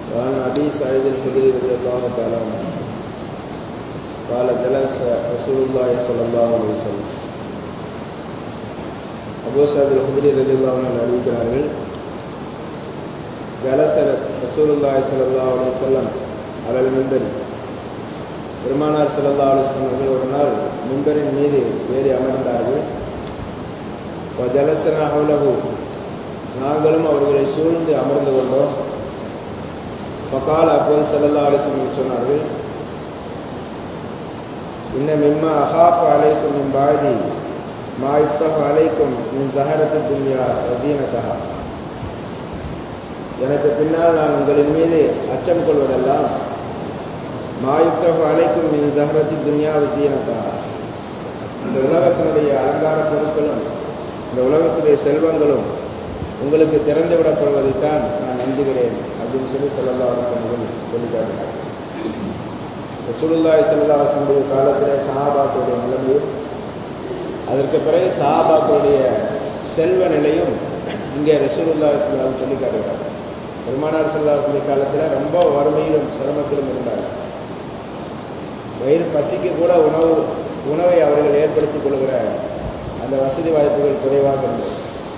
وعن أبي سعيد الخدري رضي الله تعالى عنه قال جلس رسول الله صلى الله عليه وسلم Abu Zayed al-ஹுத்ரி ரலியல்லாஹு அன்ஹு அறிவிக்கிறார்கள் ஜலச ரசூலுல்லாஹி ஸல்லல்லாஹு அலைஹி வஸல்லம் அலல் மிம்பர் பெருமானார் ஸல்லல்லாஹு அலைஹி வஸல்லம் அவர்கள் ஒரு நாள் மிம்பரின் மீது ஏறி அமர்ந்தார்கள் ஜலசனா ஹவுலஹு நாங்களும் அவர்களை சூழ்ந்து அமர்ந்து கொண்டோம் ஃபகால் அப்போது ஸல்லல்லாஹு அலைஹி வஸல்லம் சொன்னார்கள் இன்ன மிம்மா அஹாஃபு அலைக்கும் மின் பாதி மா இஃப்தஹு அலைக்கும் மின் ஜஹரத்து துன்யா வசீனத்தஹா எனக்கு பின்னால் நான் உங்களின் மீது அச்சம் கொள்வதெல்லாம் மா இஃப்தஹு அலைக்கும் மின் ஜஹரத்து துன்யா வசீனத்தஹா இந்த உலகத்தினுடைய அலங்கார பொருட்களும் இந்த உலகத்துடைய செல்வங்களும் உங்களுக்கு திறந்து விடப்படுவதைத்தான் நான் நம்புகிறேன் அப்படின்னு சொல்லி சொல்லல்லா அரசர்கள் சொல்லிக்காட்டினார் ரசூலுல்லாய் சல்லா அரசனுடைய காலத்திலே சஹாபாக்களுடைய நிலைமையும் அதற்கு பிறகு சஹாபாக்களுடைய செல்வ நிலையும் இங்கே ரசூலுல்லா சல்லாம் சொல்லி காட்டுகிறார் பெருமானார் சல்லாஹுடைய காலத்தில் ரொம்ப வறுமையிலும் சிரமத்திலும் இருந்தார் வயிறு பசிக்கு கூட உணவு உணவை அவர்கள் ஏற்படுத்திக் கொள்கிற அந்த வசதி வாய்ப்புகள் குறைவாக இருந்தது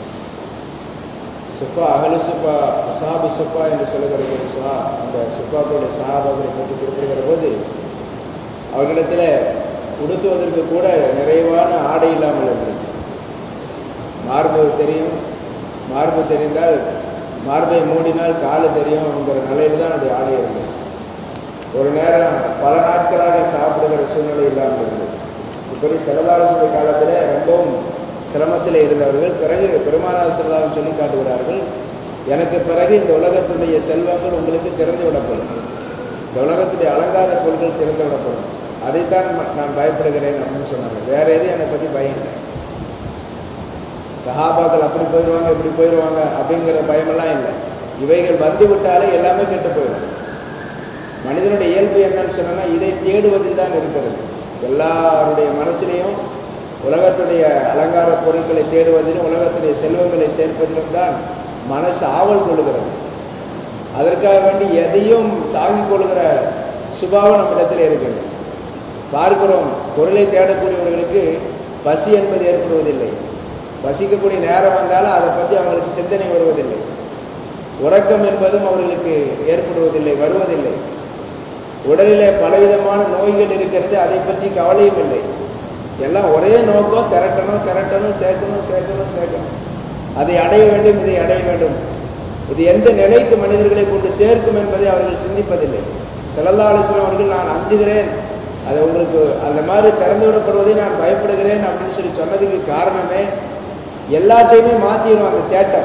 சுப்பா அகலு சுப்பா சாபு சுப்பா என்று சொல்லுகிற சுவா அந்த சுப்பாக்களுடைய சஹாபாக்களை பற்றி குறிப்பிடுகிற போது அவர்களிடத்தில் உடுத்துவதற்கு கூட நிறைவான ஆடை இல்லாமல் இருந்தது மார்பு தெரியும் மார்பு தெரிந்தால் மார்பை மூடினால் காலு தெரியும் என்கிற நிலையில் தான் அது ஆடை இருந்தது ஒரு நேரம் பல நாட்களாக சாப்பிடுகிற சூழ்நிலை இல்லாமல் இருந்தது இப்படி செலவாளர்களுடைய காலத்தில் ரொம்பவும் சிரமத்தில் இருந்தவர்கள் பிறகு பெருமானார் செல்வாம் சொல்லி காட்டுகிறார்கள் எனக்கு பிறகு இந்த உலகத்துடைய செல்வங்கள் உங்களுக்கு திறந்து விடப்படும் இந்த உலகத்துடைய அலங்கார பொருட்கள் திறந்து விடப்படும் அதைத்தான் நான் பயப்படுகிறேன் அப்படின்னு சொன்னாங்க வேற எதுவும் என்னை பற்றி பயம் இல்லை சஹாபாக்கள் அப்படி போயிடுவாங்க இப்படி போயிடுவாங்க அப்படிங்கிற பயமெல்லாம் இல்லை இவைகள் வந்து விட்டாலே எல்லாமே கெட்டு போயிடும் மனிதனுடைய இயல்பு என்னன்னு சொன்னா இதை தேடுவதில் தான் இருக்கிறது எல்லாருடைய மனசிலையும் உலகத்துடைய அலங்கார பொருட்களை தேடுவதிலும் உலகத்துடைய செல்வங்களை சேர்ப்பதிலும் தான் மனசு ஆவல் கொள்ளுகிறது அதற்காக வேண்டி எதையும் தாங்கிக் கொள்கிற சுபாவம் நம்மிடத்தில் இருக்கிறது பார்க்கிறோம் பொருளை தேடக்கூடியவர்களுக்கு பசி என்பது ஏற்படுவதில்லை பசிக்கக்கூடிய நேரம் வந்தாலும் அதை பற்றி அவங்களுக்கு சிந்தனை வருவதில்லை உறக்கம் என்பதும் அவர்களுக்கு ஏற்படுவதில்லை வருவதில்லை உடலிலே பலவிதமான நோய்கள் இருக்கிறது அதை பற்றி கவலையும் இல்லை எல்லாம் ஒரே நோக்கம் திரட்டணும் திரட்டணும் சேர்க்கணும் சேர்க்கணும் சேர்க்கணும் அதை அடைய வேண்டும் இதை அடைய வேண்டும் இது எந்த நிலைக்கு மனிதர்களை கொண்டு சேர்க்கும் என்பதை அவர்கள் சிந்திப்பதில்லை செல்லல்லா அலிஸ்லாம் அவர்கள் நான் அஞ்சுகிறேன் அது உங்களுக்கு அந்த மாதிரி திறந்து விடப்படுவதை நான் பயப்படுகிறேன் அப்படின்னு சொல்லி சொன்னதுக்கு காரணமே எல்லாத்தையுமே மாற்றிடுவாங்க தேட்டம்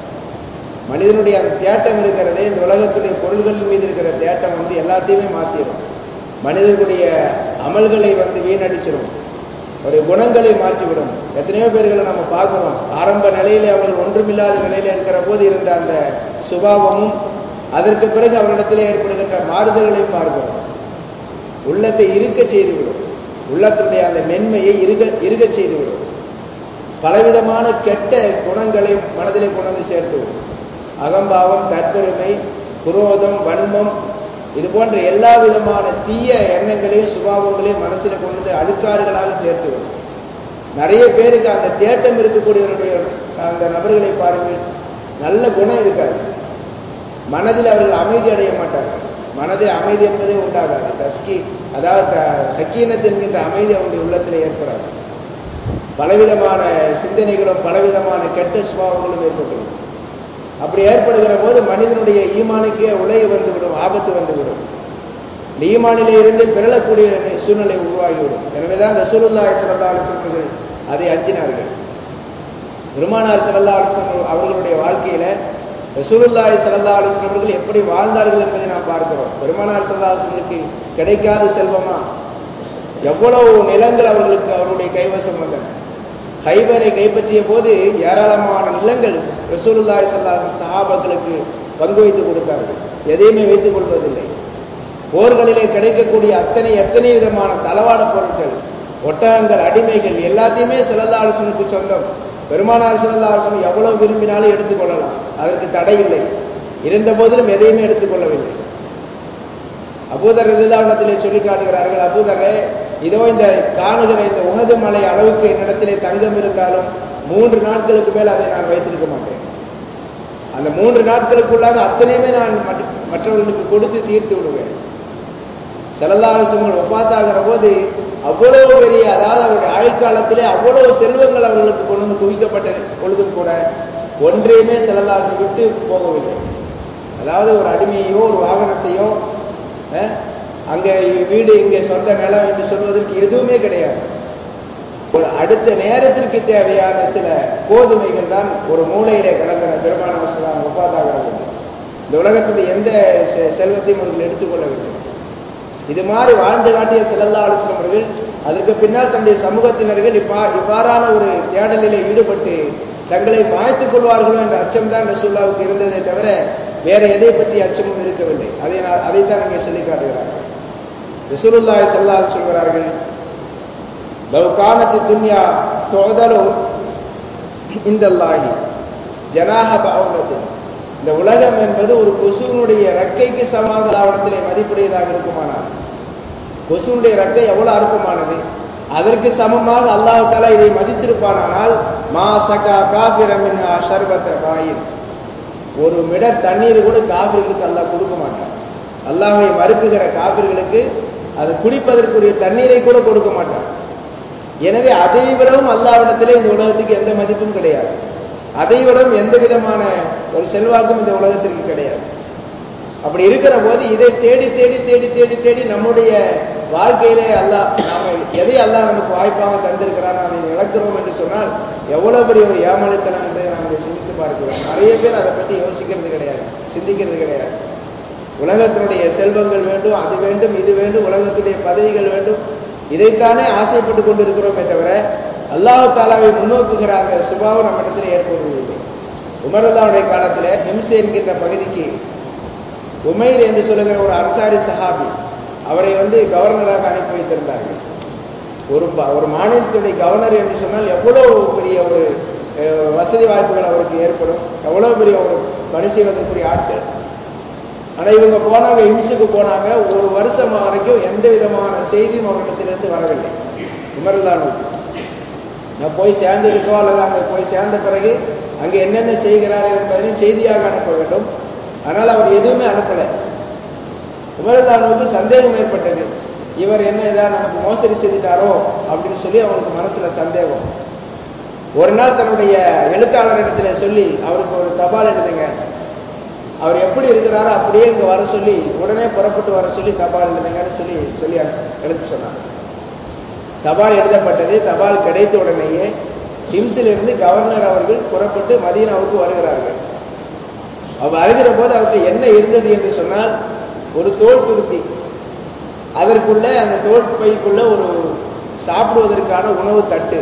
மனிதனுடைய அந்த தேட்டம் இருக்கிறதே இந்த உலகத்துடைய பொருள்கள் மீது இருக்கிற தேட்டம் வந்து எல்லாத்தையுமே மாற்றிடும் மனிதர்களுடைய அமல்களை வந்து வீணடிச்சிடும் ஒரு குணங்களை மாற்றிவிடும் எத்தனையோ பேர்களை நம்ம பார்க்கிறோம் ஆரம்ப நிலையிலே அவர்கள் ஒன்றுமில்லாத நிலையில இருக்கிற போது இருந்த அந்த சுபாவமும் அதற்கு பிறகு அவரிடத்தில் ஏற்படுகின்ற மாறுதல்களையும் பார்க்கிறோம் உள்ளத்தை இருக்க செய்துவிடும் உள்ளத்தினுடைய அந்த மென்மையை இருக இருக செய்துவிடும் பலவிதமான கெட்ட குணங்களை மனதிலே கொண்டு வந்து சேர்த்துவிடும் அகம்பாவம் தற்பெருமை குரோதம் வன்மம் இது போன்ற எல்லா விதமான தீய எண்ணங்களையும் சுபாவங்களையும் மனசில் கொண்டு வந்து அழுக்காறுகளாக சேர்த்து வரும் நிறைய பேருக்கு அந்த தேட்டம் இருக்கக்கூடியவருடைய அந்த நபர்களை பாருங்கள் நல்ல குணம் இருக்காது மனதில் அவர்கள் அமைதி அடைய மாட்டார்கள் மனதில் அமைதி என்பதே உண்டாகாது தஸ்கி அதாவது சக்கீனத் என்கின்ற அமைதி அவருடைய உள்ளத்தில் ஏற்படாது பலவிதமான சிந்தனைகளும் பலவிதமான கெட்ட சுபாவங்களும் ஏற்பட்டுவிடும் அப்படி ஏற்படுகிற போது மனிதனுடைய ஈமானுக்கே உலைய வந்துவிடும் ஆபத்து வந்துவிடும் இந்த ஈமானிலே இருந்து பிறளக்கூடிய சூழ்நிலை உருவாகிவிடும் எனவேதான் ரசூலுல்லா சல்லா அலிசர்கள் அதை அஞ்சினார்கள் பெருமானார் சல்லா அலிசன் அவர்களுடைய வாழ்க்கையில ரசூலுல்லாய் சல்லா அலிஸ்லாம் அவர்கள் எப்படி வாழ்ந்தார்கள் என்பதை நாம் பார்க்கிறோம் பெருமானார் சல்லா அலிஸ்லமுக்கு கிடைக்காத செல்வமா எவ்வளவு நிலங்கள் அவர்களுக்கு அவருடைய கைவசம் வந்தன ஹைபரை கைப்பற்றிய போது ஏராளமான நிலங்கள் ரசூலுல்லாய் சல்லா சஹாபாக்களுக்கு பங்கு வைத்து கொடுத்தார்கள் எதையுமே வைத்துக் கொள்வதில்லை போர்களிலே கிடைக்கக்கூடிய அத்தனை எத்தனை விதமான தளவாட பொருட்கள் ஒட்டகங்கள் அடிமைகள் எல்லாத்தையுமே சிலல்லா அரசனுக்கு சொந்தம் பெருமானார் சிலல்லா அரசன் எவ்வளவு விரும்பினாலும் எடுத்துக்கொள்ளலாம் அதற்கு தடை இல்லை இருந்த போதிலும் எதையுமே எடுத்துக்கொள்ளவில்லை அபூதர் நிதானத்திலே சொல்லி காட்டுகிறார்கள் அபூதரே இதோ இந்த காணுகிற இந்த உகது மலை அளவுக்கு என்னிடத்திலே தங்கம் இருந்தாலும் மூன்று நாட்களுக்கு மேல் அதை நான் வைத்திருக்க மாட்டேன் அந்த மூன்று நாட்களுக்குள்ளாக அத்தனையுமே நான் மற்றவர்களுக்கு கொடுத்து தீர்த்து விடுவேன் செலதாரசங்கள் ஒப்பாத்தாகிற போது அவ்வளவு பெரிய அதாவது அவருடைய ஆயுட்காலத்திலே அவ்வளவு செல்வங்கள் அவர்களுக்கு கொண்டு வந்து குவிக்கப்பட்ட பொழுதும் கூட ஒன்றையுமே செலதாரசம் விட்டு போகவில்லை அதாவது ஒரு அடிமையோ ஒரு வாகனத்தையோ அங்க வீடு இங்க சொந்த நிலம் என்று சொல்வதற்கு எதுவுமே கிடையாது ஒரு அடுத்த நேரத்திற்கு தேவையான சில கோதுமைகள் தான் ஒரு மூலையிலே கிடக்கிற பெருமான வசலாம் ஒப்பாதாகிறது இந்த உலகத்துடைய எந்த செல்வத்தையும் அவர்கள் எடுத்துக்கொள்ளவில்லை இது மாதிரி வாழ்ந்து காட்டிய செல்லல்லா அலுவலம் அவர்கள் அதற்கு பின்னால் தன்னுடைய சமூகத்தினர்கள் இப்பா இவ்வாறான ஒரு தேடலிலே ஈடுபட்டு தங்களை மாய்த்துக் கொள்வார்களோ என்ற அச்சம் தான் ரசூல்லாவுக்கு இருந்ததே தவிர வேற எதை பற்றி அச்சமும் இருக்கவில்லை அதை அதைத்தான் இங்கே சொல்லி காட்டுகிறார்கள் ரசூலுல்லாய் சல்லா சொல்கிறார்கள் லவ் காணத்து துன்யா தோதலோ இந்த லாகி ஜனாக பாவனத்து இந்த உலகம் என்பது ஒரு கொசுவினுடைய ரெக்கைக்கு சமமாக ஆவணத்திலே மதிப்புடையதாக இருக்குமானால் கொசுனுடைய ரெக்கை எவ்வளவு அற்பமானது அதற்கு சமமாக அல்லாஹால இதை மதித்திருப்பானால் மா சகா காபிரமின் ஷர்பத்த காயின் ஒரு மிடர் தண்ணீர் கூட காபிர்களுக்கு அல்லாஹ் கொடுக்க மாட்டான் அல்லாஹை மறுக்குகிற காபிர்களுக்கு அது குடிப்பதற்குரிய தண்ணீரை கூட கொடுக்க மாட்டான் எனவே அதை விடவும் அல்லாவிடத்திலே இந்த உலகத்துக்கு எந்த மதிப்பும் கிடையாது அதை விடவும் எந்த விதமான ஒரு செல்வாக்கும் இந்த உலகத்திற்கு கிடையாது அப்படி இருக்கிற போது இதை தேடி தேடி தேடி தேடி தேடி நம்முடைய வாழ்க்கையிலே அல்லாஹ் நாம எதை அல்லாஹ் நமக்கு வாய்ப்பாக தந்திருக்கிறான் அதை இழக்கிறோம் என்று சொன்னால் எவ்வளவு பெரிய ஒரு ஏமாளித்தனம் என்று நாம் சிந்தித்து பார்க்கிறோம் நிறைய பேர் அதை பற்றி யோசிக்கிறது கிடையாது சிந்திக்கிறது கிடையாது உலகத்தினுடைய செல்வங்கள் வேண்டும் அது வேண்டும் இது வேண்டும் உலகத்துடைய பதவிகள் வேண்டும் இதைத்தானே ஆசைப்பட்டு கொண்டு இருக்கிறோமே தவிர அல்லாஹு தாலாவை முன்னோக்குகிற அந்த சுபாவம் நம்ம இடத்துல ஏற்படுவதில்லை உமரல்லாவுடைய காலத்தில் ஹிம்சை என்கின்ற பகுதிக்கு உமைர் என்று சொல்லுகிற ஒரு அன்சாரி சஹாபி அவரை வந்து கவர்னராக அனுப்பி வைத்திருந்தார்கள் ஒரு ஒரு மாநிலத்துடைய கவர்னர் என்று சொன்னால் எவ்வளவு பெரிய ஒரு வசதி வாய்ப்புகள் அவருக்கு ஏற்படும் எவ்வளவு பெரிய ஒரு பணி செய்வதற்குரிய ஆட்கள் ஆனா இவங்க போனாங்க ஹிம்ஸுக்கு போனாங்க ஒரு வருஷம் வரைக்கும் எந்த விதமான செய்தியும் அவரிடத்திலிருந்து வரவில்லை உமர்லானுக்கு நான் போய் சேர்ந்திருக்கோ அல்லது அங்கே போய் சேர்ந்த பிறகு அங்கே என்னென்ன செய்கிறார் என்பதை செய்தியாக அனுப்ப வேண்டும் ஆனால் அவர் எதுவுமே அனுப்பலை உமரல்லானுக்கு சந்தேகம் ஏற்பட்டது இவர் என்ன ஏதாவது நமக்கு மோசடி செய்துட்டாரோ அப்படின்னு சொல்லி அவருக்கு மனசுல சந்தேகம் ஒரு நாள் தன்னுடைய எழுத்தாளரிடத்துல சொல்லி அவருக்கு ஒரு தபால் எழுதுங்க அவர் எப்படி இருக்கிறாரோ அப்படியே இங்க வர சொல்லி உடனே புறப்பட்டு வர சொல்லி தபால் எழுதுங்கன்னு சொல்லி சொல்லி எழுத்து சொன்னார் தபால் எழுதப்பட்டது தபால் கிடைத்த உடனேயே ஹிம்ஸிலிருந்து கவர்னர் அவர்கள் புறப்பட்டு மதீனாவுக்கு வருகிறார்கள் அவர் அழுகிற போது அவருக்கு என்ன இருந்தது என்று சொன்னால் ஒரு தோல் துருத்தி அதற்குள்ள அந்த தோல் பைக்குள்ள ஒரு சாப்பிடுவதற்கான உணவு தட்டு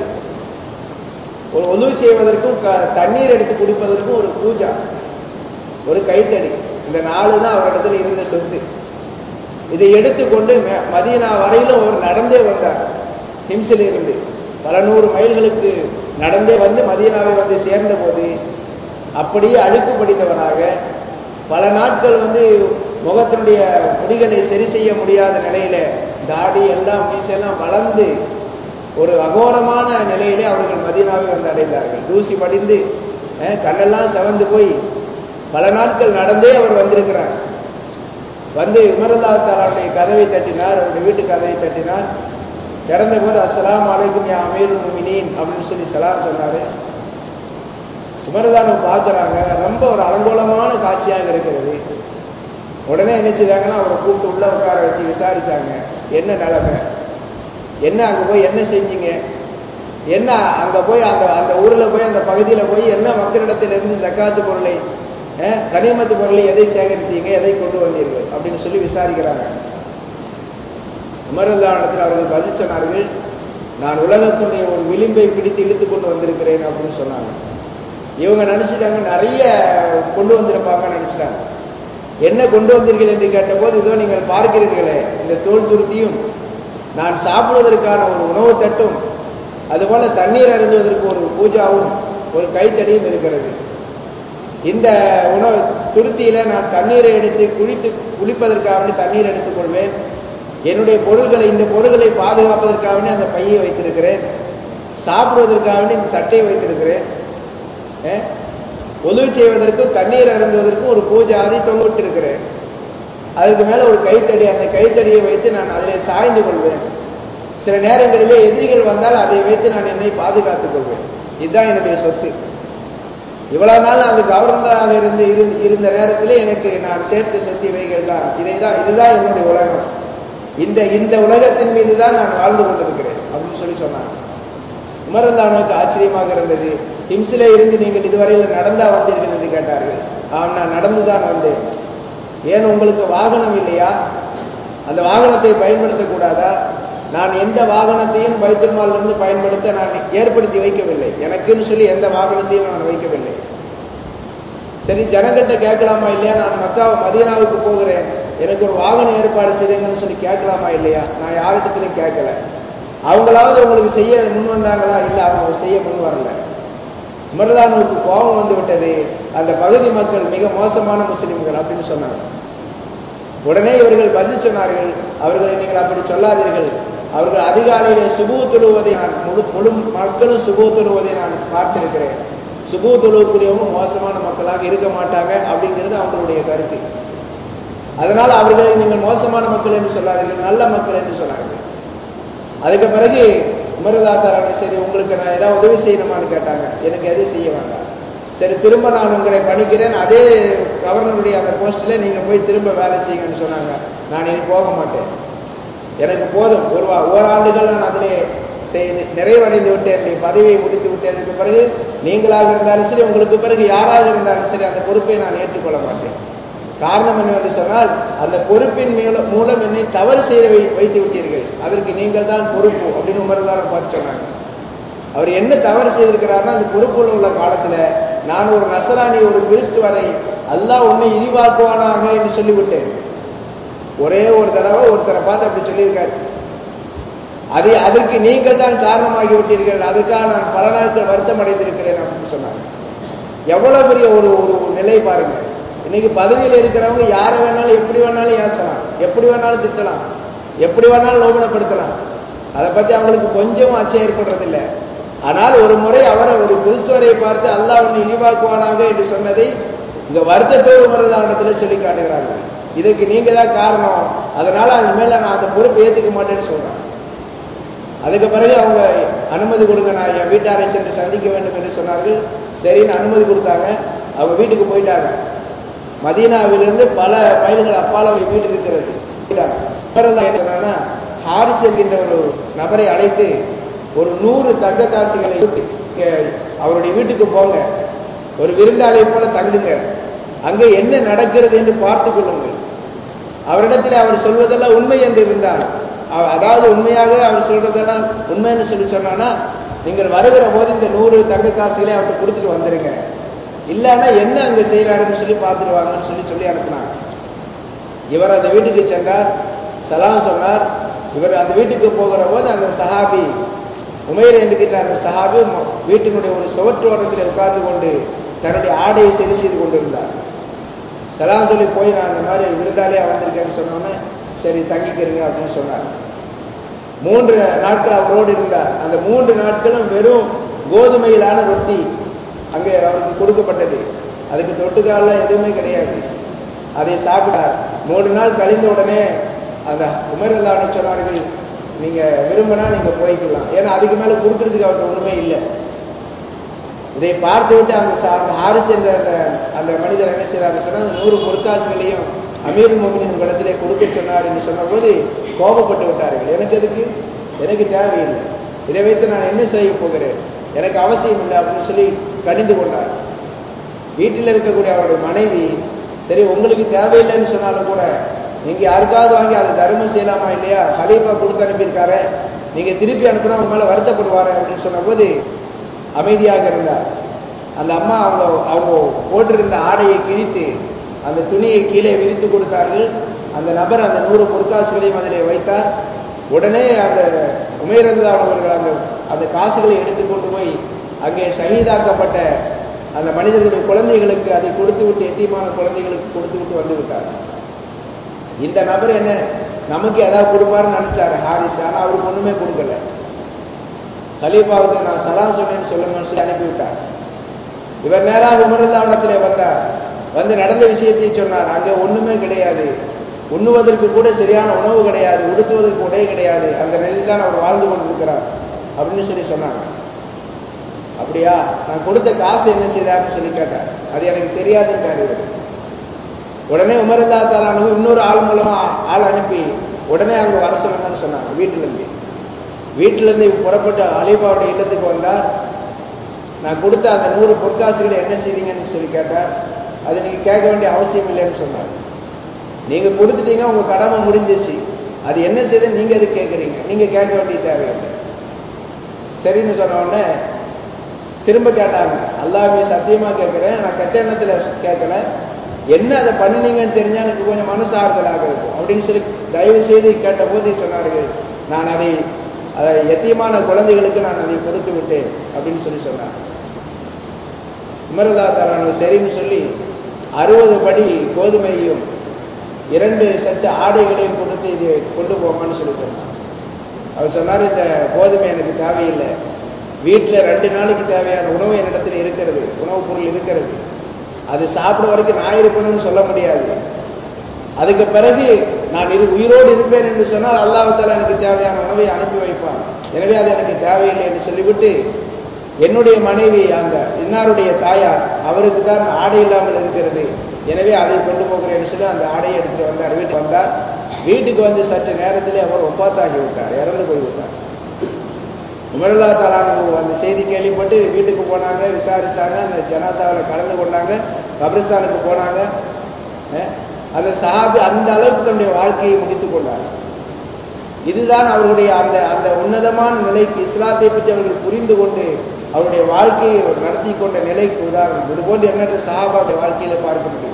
ஒரு உதவி செய்வதற்கும் தண்ணீர் எடுத்து குடிப்பதற்கும் ஒரு பூஜா ஒரு கைத்தடி இந்த நாலு தான் அவரிடத்துல இருந்த சொத்து இதை எடுத்துக்கொண்டு மதீனா வரையிலும் அவர் நடந்தே வந்தார் ஹிம்ஸில் இருந்து பல நூறு மைல்களுக்கு நடந்தே வந்து மதீனாவை வந்து சேர்ந்த போது அப்படியே அழுக்கு படித்தவனாக பல நாட்கள் வந்து முகத்தினுடைய முடிகளை சரி செய்ய முடியாத நிலையில தாடி எல்லாம் மீசெல்லாம் வளர்ந்து ஒரு அகோரமான நிலையிலே அவர்கள் மதீனாவை வந்து அடைந்தார்கள் தூசி படிந்து கண்ணெல்லாம் செவந்து போய் பல நாட்கள் நடந்தே அவர் வந்திருக்கிறார் வந்து உமரல்லா தாலாவுடைய கதவை தட்டினார் அவருடைய வீட்டு கதவை தட்டினார் திறந்த போது அஸ்லாம் அலைக்கும் யா அமீர் முமினீன் அப்படின்னு சொல்லி சலாம் சொன்னாரு உமரதானம் பார்க்குறாங்க ரொம்ப ஒரு அலங்கோலமான காட்சியாக இருக்கிறது உடனே என்ன செய்தாங்கன்னா அவரை கூப்பிட்டு உள்ள உட்கார வச்சு விசாரிச்சாங்க என்ன நிலைமை என்ன அங்கே போய் என்ன செஞ்சீங்க என்ன அங்கே போய் அந்த அந்த ஊரில் போய் அந்த பகுதியில் போய் என்ன மக்களிடத்திலிருந்து சக்காத்து பொருளை கனிமத்து பொருளை எதை சேகரித்தீங்க எதை கொண்டு வந்தீர்கள் அப்படின்னு சொல்லி விசாரிக்கிறாங்க உமரதானத்தில் அவர்கள் பதில் சொன்னார்கள் நான் உலகத்துடைய ஒரு விளிம்பை பிடித்து இழுத்து கொண்டு வந்திருக்கிறேன் அப்படின்னு சொன்னாங்க இவங்க நினைச்சிட்டாங்க நிறைய கொண்டு வந்திருப்பாங்க நினைச்சிட்டாங்க என்ன கொண்டு வந்தீர்கள் என்று கேட்டபோது இதோ நீங்கள் பார்க்கிறீர்களே இந்த தோல் துருத்தியும் நான் சாப்பிடுவதற்கான ஒரு உணவு தட்டும் அதுபோல தண்ணீர் அருந்துவதற்கு ஒரு பூஜாவும் ஒரு கைத்தடியும் இருக்கிறது இந்த உணவு துருத்தியில நான் தண்ணீரை எடுத்து குளித்து குளிப்பதற்காக வேண்டி தண்ணீர் எடுத்துக்கொள்வேன் என்னுடைய பொருள்களை இந்த பொருள்களை பாதுகாப்பதற்காக வேண்டி அந்த பையை வைத்திருக்கிறேன் சாப்பிடுவதற்காக வேண்டி இந்த தட்டையை வைத்திருக்கிறேன் அஹ், உதவி செய்வதற்கும் தண்ணீர் அருந்துவதற்கும் ஒரு பூஜை ஆதி தொங்கிட்டு இருக்கிறேன் அதுக்கு மேல ஒரு கைத்தடி அந்த கைத்தடியை வைத்து நான் அதிலே சாய்ந்து கொள்வேன் சில நேரங்களிலே எதிரிகள் வந்தால் அதை வைத்து நான் என்னை பாதுகாத்துக் கொள்வேன் இதுதான் என்னுடைய சொத்து இவ்வளவு நாள் அது கவர்னராக இருந்து இரு- இருந்த நேரத்திலே எனக்கு நான் சேர்த்து சொத்து இவைகள் தான் இதை தான் இதுதான் என்னுடைய உலகம் இந்த இந்த உலகத்தின் மீது தான் நான் வாழ்ந்து கொண்டிருக்கிறேன் அப்படின்னு சொல்லி சொன்னாங்க உமரல்லானுக்கு ஆச்சரியமாக இருந்தது ஹிம்ஸிலே இருந்து நீங்கள் இதுவரையில் நடந்தா வந்தீர்கள் என்று கேட்டார்கள் ஆம் நான் நடந்துதான் வந்தேன் ஏன் உங்களுக்கு வாகனம் இல்லையா அந்த வாகனத்தை பயன்படுத்தக்கூடாதா நான் எந்த வாகனத்தையும் இருந்து பயன்படுத்த நான் ஏற்படுத்தி வைக்கவில்லை எனக்குன்னு சொல்லி எந்த வாகனத்தையும் நான் வைக்கவில்லை சரி ஜனங்கிட்ட கேட்கலாமா இல்லையா நான் மக்கா மதீனாவுக்கு போகிறேன் எனக்கு ஒரு வாகனம் ஏற்பாடு செய்யுங்கன்னு சொல்லி கேட்கலாமா இல்லையா நான் யார்கிட்டத்திலையும் கேட்கல அவங்களாவது உங்களுக்கு செய்ய முன் வந்தாங்களா இல்லை அவங்க செய்ய முன் வரல உமர்தானுக்கு கோபம் வந்து விட்டது அந்த பகுதி மக்கள் மிக மோசமான முஸ்லிம்கள் அப்படின்னு சொன்னாங்க உடனே இவர்கள் பதில் சொன்னார்கள் அவர்களை நீங்கள் அப்படி சொல்லாதீர்கள் அவர்கள் அதிகாலையிலே சுபு தொழுவதை நான் முழு முழு மக்களும் சுபு தொழுவதை நான் பார்த்திருக்கிறேன் சுபு தொழுவக்கூடியவங்க மோசமான மக்களாக இருக்க மாட்டாங்க அப்படிங்கிறது அவங்களுடைய கருத்து அதனால அவர்களை நீங்கள் மோசமான மக்கள் என்று சொல்லாதீர்கள் நல்ல மக்கள் என்று சொன்னார்கள் அதுக்கு பிறகு உமரதாத்தாரான சரி உங்களுக்கு நான் ஏதாவது உதவி செய்யணுமான்னு கேட்டாங்க எனக்கு எதுவும் செய்ய வேண்டாம் சரி திரும்ப நான் உங்களை பணிக்கிறேன் அதே கவர்னருடைய அந்த போஸ்ட்ல நீங்க போய் திரும்ப வேலை செய்யுங்கன்னு சொன்னாங்க நான் இனி போக மாட்டேன் எனக்கு போதும் ஒரு வா- ஓராண்டுகள் நான் அதிலே செய்- நிறைவடைந்து விட்டேன் என்னுடைய பதவியை முடித்து விட்டதுக்கு பிறகு நீங்களாக இருந்தாலும் சரி உங்களுக்கு பிறகு யாராக இருந்தாலும் சரி அந்த பொறுப்பை நான் ஏற்றுக்கொள்ள மாட்டேன் காரணம் என்னவென்று சொன்னால் அந்த பொறுப்பின் மேல- மூலம் என்னை தவறு செய்ய வை- வைத்து விட்டீர்கள் அதற்கு நீங்கள் தான் பொறுப்பு அப்படின்னு உமர்தான பார்த்து சொன்னாங்க அவர் என்ன தவறு செய்திருக்கிறார்னா அந்த பொறுப்புள்ள உள்ள காலத்துல நான் ஒரு நசராணி ஒரு கிறிஸ்துவரை அல்லாஹ் உன்னை இழிவாக்குவானாக என்று சொல்லிவிட்டேன் ஒரே ஒரு தடவை ஒருத்தரை பார்த்து அப்படி சொல்லியிருக்காரு அது அதற்கு நீங்கள் தான் காரணமாகி விட்டீர்கள் அதுக்காக நான் பல நாட்கள் வருத்தம் அடைந்திருக்கிறேன் அப்படின்னு சொன்னாங்க எவ்வளவு பெரிய ஒரு ஒரு நிலை பாருங்க இன்னைக்கு பதவியில் இருக்கிறவங்க யாரை வேணாலும் எப்படி வேணாலும் ஏசலாம் எப்படி வேணாலும் திட்டலாம் எப்படி வேணாலும் லோபனப்படுத்தலாம் அதை பத்தி அவங்களுக்கு கொஞ்சம் அச்சம் ஏற்படுறதில்லை ஆனால் ஒரு முறை அவரை ஒரு கிறிஸ்துவரை பார்த்து அல்லாஹ் உன்னை இழிவாக்குவானாக என்று சொன்னதை இங்க வருத்தத்தோடு மருதாரணத்தில் சொல்லி காட்டுகிறாங்க இதுக்கு நீங்க தான் காரணம் அதனால அது மேல நான் அந்த பொறுப்பை ஏத்துக்க மாட்டேன்னு சொல்றேன் அதுக்கு பிறகு அவங்க அனுமதி கொடுங்க நான் என் வீட்டாரை சென்று சந்திக்க வேண்டும் என்று சொன்னார்கள் சரின்னு அனுமதி கொடுத்தாங்க அவங்க வீட்டுக்கு போயிட்டாங்க மதீனாவிலிருந்து பல மைல்கள் அப்பால அவங்க வீடு இருக்கிறது போயிட்டாங்க. அப்புறம் தான் என்ன சொன்னாங்கன்னா, ஹாரிஸ் என்கின்ற ஒரு நபரை அழைத்து ஒரு நூறு தங்க காசுகளை கொடுத்து, இங்க அவருடைய வீட்டுக்கு போங்க ஒரு விருந்தாளியை போல தங்குங்க அங்கே என்ன நடக்கிறது என்று பார்த்துக் கொள்ளுங்கள் அவரிடத்தில் அவர் சொல்வதெல்லாம் உண்மை என்று இருந்தார் அவ- அதாவது உண்மையாக அவர் சொல்றதெல்லாம் உண்மைன்னு சொல்லி சொன்னானா நீங்கள் வருகிற போது இந்த நூறு தங்க காசுகளை அவர்கிட்ட கொடுத்துட்டு வந்துருங்க இல்லைன்னா என்ன அங்க செய்யறாருன்னு சொல்லி பார்த்துட்டு வாங்கன்னு சொல்லி சொல்லி அனுப்புனாங்க இவர் அந்த வீட்டுக்கு சென்றார் சலாம் சொன்னார் இவர் அந்த வீட்டுக்கு போகிற போது அந்த சஹாபி உமைர் என்கிற அந்த சஹாபி ம- வீட்டினுடைய ஒரு சுவற்றோரத்தில் உட்கார்ந்து கொண்டு தன்னுடைய ஆடையை சரி செய்து கொண்டிருந்தார் சலாம் சொல்லி போய் நான் இந்த மாதிரி விருந்தாளியா வந்திருக்கேன்னு சொன்னோன்னே சரி தங்கிக்கிறீங்க அப்படின்னு சொன்னார் மூன்று நாட்கள் அவரோடு இருந்தார் அந்த மூன்று நாட்களும் வெறும் கோதுமையிலான ரொட்டி அங்கே அவருக்கு கொடுக்கப்பட்டது அதுக்கு தொட்டுக்கால எதுவுமே கிடையாது அதை சாப்பிட்டார் மூன்று நாள் கழிந்த உடனே அந்த உமரல்லான சொன்னார்கள் நீங்க விரும்பினா நீங்க போய்க்கலாம் ஏன்னா அதுக்கு மேல கொடுக்கறதுக்கு அவருக்கு ஒண்ணுமே இல்லை இதை பார்த்து விட்டு அந்த சா- அந்த ஹாரிஸ் என்ற அந்த அந்த மனிதர் என்ன செய்யறாரு சொன்னா அந்த நூறு பொற்காசுகளையும் அமீர் மோமினின் இடத்திலே கொடுக்க சொன்னார் என்று சொன்னபோது கோபப்பட்டு விட்டார்கள் எனக்கு எதுக்கு எனக்கு தேவையில்லை இதை வைத்து நான் என்ன செய்ய போகிறேன் எனக்கு அவசியம் இல்லை அப்படின்னு சொல்லி கடிந்து கொண்டார் வீட்டில் இருக்கக்கூடிய அவருடைய மனைவி சரி உங்களுக்கு தேவையில்லைன்னு சொன்னாலும் கூட நீங்க யாருக்காவது வாங்கி அதை தர்மம் செய்யலாமா இல்லையா ஹலீஃபா கொடுத்து அனுப்பியிருக்காரு நீங்க திருப்பி அனுப்புனா உங்க மேல வருத்தப்படுவாரு அப்படின்னு சொன்னபோது அமைதியாக இருந்தார் அந்த அம்மா அவங்க அவங்க போட்டிருந்த ஆடையை கிழித்து அந்த துணியை கீழே விரித்து கொடுத்தார்கள் அந்த நபர் அந்த நூறு பொற்காசுகளையும் அதிலே வைத்தார் உடனே அந்த உமையரந்தான் அவர்கள் அந்த அந்த காசுகளை எடுத்து கொண்டு போய் அங்கே ஷஹீதாக்கப்பட்ட அந்த மனிதர்களுடைய குழந்தைகளுக்கு அதை கொடுத்து விட்டு எத்தியமான குழந்தைகளுக்கு கொடுத்து விட்டு வந்து விட்டார் இந்த நபர் என்ன நமக்கு ஏதாவது கொடுப்பாருன்னு நினைச்சாரு ஹாரிஸ் ஆனா அவருக்கு ஒண்ணுமே கொடுக்கல கலீஃபாவுக்கு நான் சலாம் சொன்னேன்னு சொல்லுங்கன்னு சொல்லி அனுப்பிவிட்டார் இவர் நேராக உமரல்லாவனத்திலே வந்தார் வந்து நடந்த விஷயத்தை சொன்னார் அங்கே ஒண்ணுமே கிடையாது உண்ணுவதற்கு கூட சரியான உணவு கிடையாது உடுத்துவதற்கு உடை கிடையாது அந்த நிலையில் தான் அவர் வாழ்ந்து கொண்டிருக்கிறார் அப்படின்னு சொல்லி சொன்னாங்க அப்படியா நான் கொடுத்த காசு என்ன செய்தார்னு சொல்லி கேட்டார் அது எனக்கு தெரியாதுன்றார் இவர் உடனே உமரல்லா தாலானு இன்னொரு ஆள் மூலமா ஆள் அனுப்பி உடனே அவங்க வர சொல்லுங்கன்னு சொன்னாங்க வீட்டுல இருந்து வீட்டுல இருந்து புறப்பட்ட அலிபாவுடைய இல்லத்துக்கு வந்தார் நான் கொடுத்த அந்த நூறு பொற்காசுகளை என்ன செய்றீங்கன்னு சொல்லி கேட்டார் அது நீங்க கேட்க வேண்டிய அவசியம் இல்லைன்னு சொன்னார் நீங்க கொடுத்துட்டீங்க உங்க கடமை முடிஞ்சிச்சு அது என்ன செய்த நீங்க அது கேட்கறீங்க நீங்க கேட்க வேண்டிய தேவையில்லை சரின்னு சொன்ன உடனே திரும்ப கேட்டாங்க அல்லாமே சத்தியமா கேட்கிறேன் நான் கெட்ட எண்ணத்துல கேட்கல என்ன அதை பண்ணினீங்கன்னு தெரிஞ்சா எனக்கு கொஞ்சம் மனசு ஆறுதலாக இருக்கும் அப்படின்னு சொல்லி தயவு செய்து கேட்ட போது சொன்னார்கள் நான் அதை அதை எத்தியமான குழந்தைகளுக்கு நான் அதை கொடுத்து விட்டேன் அப்படின்னு சொல்லி சொன்னார் உமரதா தாரானு சரின்னு சொல்லி அறுபது படி கோதுமையும் இரண்டு செட்டு ஆடைகளையும் கொடுத்து இது கொண்டு போங்கன்னு சொல்லி சொன்னார் அவர் சொன்னார் இந்த கோதுமை எனக்கு தேவையில்லை வீட்டில் ரெண்டு நாளைக்கு தேவையான உணவு என்னிடத்தில் இருக்கிறது உணவுப் பொருள் இருக்கிறது அது சாப்பிட வரைக்கும் நான் இருக்கணும்னு சொல்ல முடியாது அதுக்கு பிறகு நான் இது உயிரோடு இருப்பேன் என்று சொன்னால் அல்லாஹால எனக்கு தேவையான உணவை அனுப்பி வைப்பான் எனவே அது எனக்கு தேவையில்லை என்று சொல்லிவிட்டு என்னுடைய மனைவி அந்த இன்னாருடைய தாயார் அவருக்கு தான் ஆடை இல்லாமல் இருக்கிறது எனவே அதை கொண்டு போகிறேன் சொல்லி அந்த ஆடையை எடுத்துட்டு வந்தார் வீட்டுக்கு வந்தார் வீட்டுக்கு வந்து சற்று நேரத்திலே அவர் ஒப்பாத்தாகி விட்டார் இறந்து போய்விட்டார் உமரல்லா தலானு அந்த செய்தி கேள்விப்பட்டு வீட்டுக்கு போனாங்க விசாரிச்சாங்க அந்த ஜனாசாவில் கலந்து கொண்டாங்க கபிரிஸ்தானுக்கு போனாங்க அந்த சஹாபி அந்த அளவுக்கு தன்னுடைய வாழ்க்கையை முடித்துக் கொண்டார் இதுதான் அவருடைய அந்த அந்த உன்னதமான நிலைக்கு இஸ்லாத்தை பற்றி அவர்கள் புரிந்து கொண்டு அவருடைய வாழ்க்கையை நடத்தி கொண்ட நிலைக்கு உதாரணம் இது போன்று எண்ணற்ற சஹாபாவுடைய வாழ்க்கையில பார்க்க முடியும்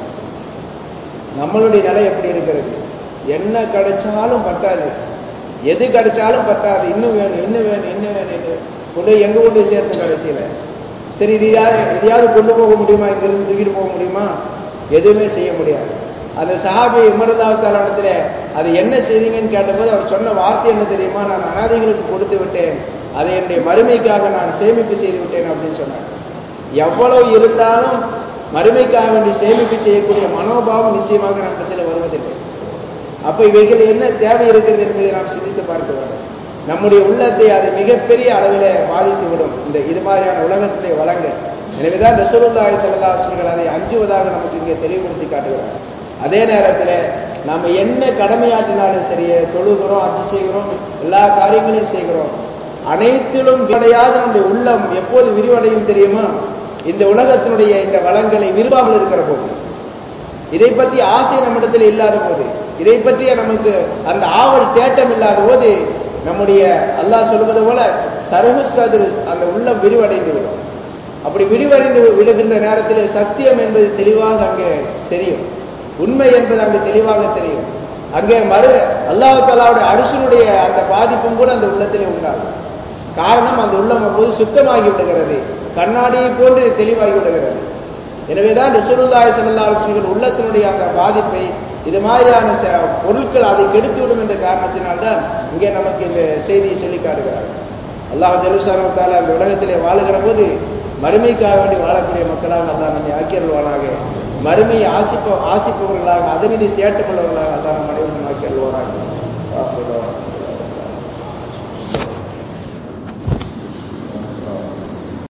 நம்மளுடைய நிலை எப்படி இருக்கிறது என்ன கிடைச்சாலும் பத்தாது எது கிடைச்சாலும் பத்தாது இன்னும் வேணும் இன்னும் வேணும் இன்னும் வேணும் இன்னும் கொண்டு எங்க கொண்டு சேர்த்து கடைசியில சரி இது யாரு எதையாவது கொண்டு போக முடியுமா இங்கிருந்து தூக்கிட்டு போக முடியுமா எதுவுமே செய்ய முடியாது அந்த சஹாபி உமரதாவுக்காலத்தில் அது என்ன செய்தீங்கன்னு கேட்டபோது அவர் சொன்ன வார்த்தை என்ன தெரியுமா நான் அனாதைகளுக்கு கொடுத்து விட்டேன் அதை என்னுடைய மறுமைக்காக நான் சேமிப்பு செய்து விட்டேன் அப்படின்னு சொன்னார் எவ்வளவு இருந்தாலும் மறுமைக்காக வேண்டி சேமிப்பு செய்யக்கூடிய மனோபாவம் நிச்சயமாக நம்மிடத்தில் வருவதில்லை அப்ப இவைகள் என்ன தேவை இருக்கிறது என்பதை நாம் சிந்தித்து பார்க்க வேண்டும் நம்முடைய உள்ளத்தை அது மிகப்பெரிய அளவில் பாதித்து விடும் இந்த இது மாதிரியான உலகத்திலே வழங்க எனவேதான் ரசூலுல்லாஹி ஸல்லல்லாஹு அதை அஞ்சுவதாக நமக்கு இங்கே தெளிவுபடுத்தி காட்டுகிறார் அதே நேரத்தில் நாம என்ன கடமையாற்றினாலும் சரி தொழுகிறோம் அது செய்கிறோம் எல்லா காரியங்களையும் செய்கிறோம் அனைத்திலும் விடையாத நம்முடைய உள்ளம் எப்போது விரிவடையும் தெரியுமா இந்த உலகத்தினுடைய இந்த வளங்களை விரும்பாமல் இருக்கிற போது இதை பற்றி ஆசை நம்மிடத்தில் இல்லாத போது இதை பற்றிய நமக்கு அந்த ஆவல் தேட்டம் இல்லாத போது நம்முடைய அல்லாஹ் சொல்வது போல சர்வஸ்வது அந்த உள்ளம் விரிவடைந்து விடும் அப்படி விரிவடைந்து விடுகின்ற நேரத்தில் சத்தியம் என்பது தெளிவாக அங்கே தெரியும் உண்மை என்பது அங்கு தெளிவாக தெரியும் அங்கே மறு அல்லாஹ் தலாவுடைய அரசனுடைய அந்த பாதிப்பும் கூட அந்த உள்ளத்திலே உண்டாகும் காரணம் அந்த உள்ளம் அப்போது சுத்தமாகி விடுகிறது கண்ணாடியை போன்று தெளிவாகி விடுகிறது எனவேதான் ரசூலுல்லாஹி ஸல்லல்லாஹு அலைஹி வஸல்லம் உள்ளத்தினுடைய அந்த பாதிப்பை இது மாதிரியான பொருட்கள் அதை கெடுத்துவிடும் என்ற காரணத்தினால்தான் இங்கே நமக்கு இந்த செய்தியை சொல்லி காட்டுகிறார் அல்லாஹ் ஜலுசானத்தால் அந்த உலகத்திலே வாழுகிற போது மறுமைக்காக வேண்டி வாழக்கூடிய மக்களாக அல்லாஹ் நம்மை ஆக்கியல்வானாக மறுமையை ஆசிப்ப ஆசிப்பவர்களாக அதன் மீது தேட்டமுள்ளவர்களாக அல்லாஹ் நம் அனைவரும் ஆக்கியல்வானாக